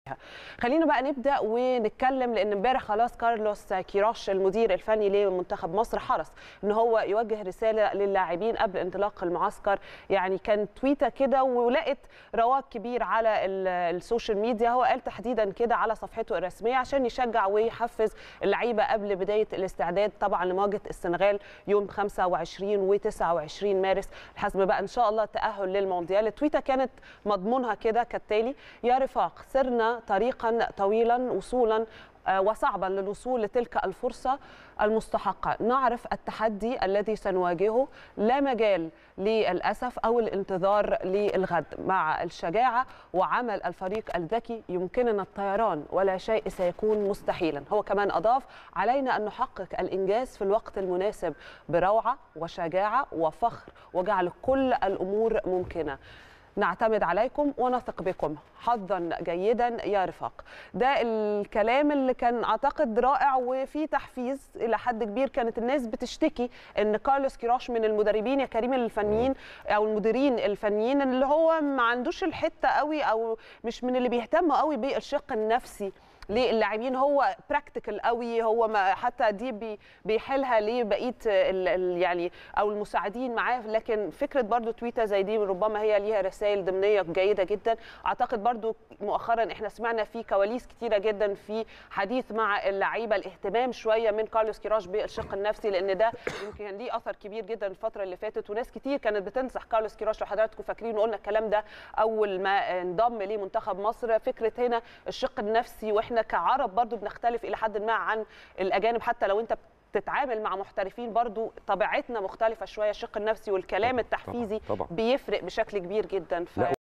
خلينا بقى نبدا ونتكلم لان امبارح خلاص كارلوس كيروش المدير الفني لمنتخب مصر حرص ان هو يوجه رساله للاعبين قبل انطلاق المعسكر يعني كان تويته كده ولقت رواج كبير على السوشيال ميديا هو قال تحديدا كده على صفحته الرسميه عشان يشجع ويحفز اللعيبه قبل بدايه الاستعداد طبعا لمواجهه السنغال يوم 25 و29 مارس الحسم بقى ان شاء الله التاهل للمونديال التويته كانت مضمونها كده كالتالي يا رفاق سرنا طريقا طويلا وصولا وصعبا للوصول لتلك الفرصة المستحقة نعرف التحدي الذي سنواجهه لا مجال للأسف أو الانتظار للغد مع الشجاعة وعمل الفريق الذكي يمكننا الطيران ولا شيء سيكون مستحيلا هو كمان أضاف علينا أن نحقق الإنجاز في الوقت المناسب بروعة وشجاعة وفخر وجعل كل الأمور ممكنة نعتمد عليكم ونثق بكم حظا جيدا يا رفاق ده الكلام اللي كان اعتقد رائع وفي تحفيز الى حد كبير كانت الناس بتشتكي ان كارلوس كيروش من المدربين يا كريم الفنيين او المديرين الفنيين اللي هو ما عندوش الحته قوي او مش من اللي بيهتموا قوي بالشق النفسي للاعبين هو براكتيكال قوي هو ما حتى دي بي بيحلها لبقيه يعني او المساعدين معاه لكن فكره برضو تويته زي دي ربما هي ليها رسائل ضمنيه جيده جدا اعتقد برضو مؤخرا احنا سمعنا في كواليس كتيره جدا في حديث مع اللعيبه الاهتمام شويه من كارلوس كيروش بالشق النفسي لان ده يمكن كان ليه اثر كبير جدا الفتره اللي فاتت وناس كتير كانت بتنصح كارلوس كيروش لو حضراتكم فاكرين وقلنا الكلام ده اول ما انضم لمنتخب مصر فكره هنا الشق النفسي واحنا كعرب برضو بنختلف الى حد ما عن الاجانب حتى لو انت تتعامل مع محترفين برضو طبيعتنا مختلفه شويه الشق النفسي والكلام التحفيزي طبعا. بيفرق بشكل كبير جدا ف...